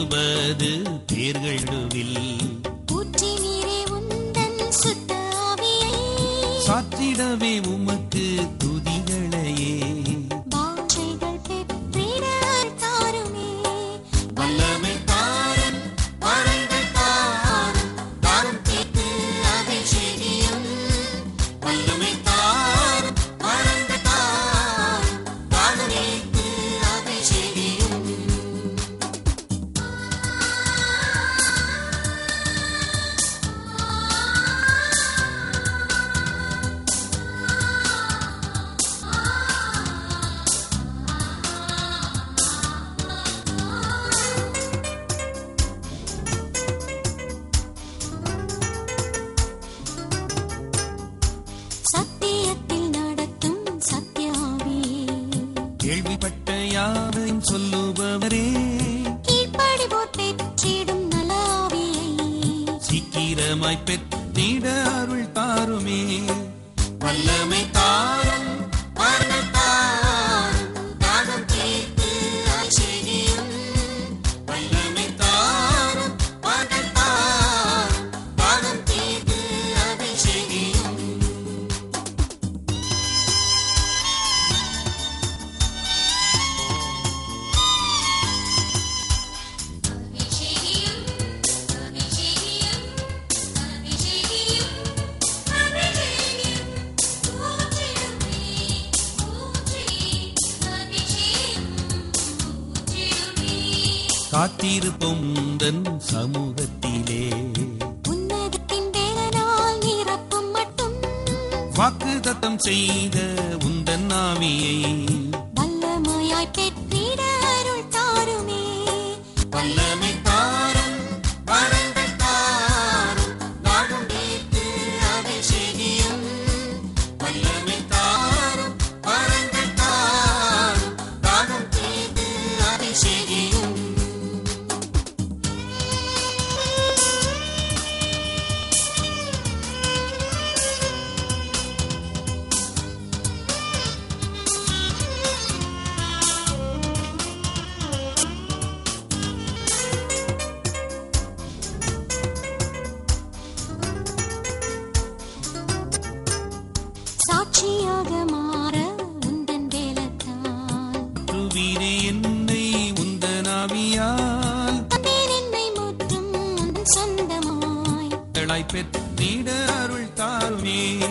இருபது பேர்களுவில் ஊற்றி நீரே உந்தன் சுத்த ஆவியை சாற்றிடவே உமக்கு துதிகளையே வாஞ்சைகள் பெற்றிட தாருமே வல்லமை தாரும் வரங்கள் தாரும் தாரும் கேட்டு அபிஷேகியும் வல்லமை தாரும் வரங்கள் தாரும் தாரும் கேட்டு அபிஷேகியும் சத்தியத்தில் நடத்தும் சத்யாவியே கேள்விப்பட்ட யாவையும் சொல்லுபவரே கீழ்ப்படிவோர் பெற்றிடும் நலாவியை சீக்கிரமாய் பெற்றிட அருள் தாருமே வல்லமை தாரும் வரங்கள் தாரும் தாகம் தீர்த்து அபிஷேகியும் வல்லமை தாரும் வரங்கள் தாரும் தாகம் தீர்த்து அபிஷேகியும் அபிஷேகியும் அபிஷேகியும் அபிஷேகியும் அபிஷேகியும் ஊற்றிடுமே ஊற்றி அபிஷேகம் ஊற்றிடுமே காத்திருப்போம் உந்தன் சமூகத்திலே உன்னதத்தின் வேலனால் நிரப்பும் மட்டும் வாக்குதத்தம் செய்த உந்தன் ஆவியை வல்லமையாய் பெற்றிட அருள் தாருமே வல்லமை தாரும் வரங்கள் தாரும் நாடும் வைத்து அபிஷேகியும் வல்லமை தாரும் வரங்கள் தாரும் தாகம் தீர்த்து அபிஷேகியும் சாட்சியாக மாற உந்தன் வேலத்தால் துவீரே என்னை உந்தன் ஆவியால் தந்தேன் என்னை முற்றும் உந்தன் சொந்தமாய் பெற்றிட அருள் தாருமே